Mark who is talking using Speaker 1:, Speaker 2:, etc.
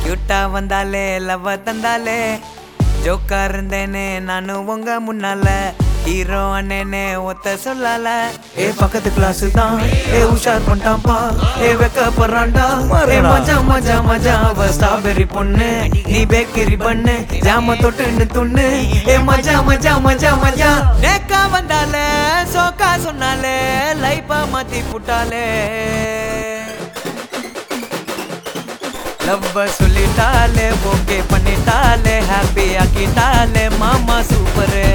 Speaker 1: கியூட்டா வந்தாலே லவ் தந்தாலே ஜோக்கா இருந்தேனே நானும் உங்க முன்னால ஹீரோ அண்ணனே ஒத்த சொல்லல ஏ பக்கத்து கிளாஸ் தான் ஏ உஷார் பண்ணிட்டான்பா ஏ வெக்க போறான்டா ஏ மஜா மஜா மஜா அவ ஸ்ட்ராபெரி பொண்ணு நீ பேக்கரி பண்ணு ஜாம தொட்டுன்னு துண்ணு ஏ மஜா மஜா மஜா மஜா நேக்கா வந்தாலே சோக்கா சொன்னாலே லைஃபா மாத்தி புட்டாலே லவ்வ சொல்லிட்டாலே ஓகே பண்ணிட்டாலே ஹாப்பி ஆக்கிட்டாலே மாமா சூப்பர்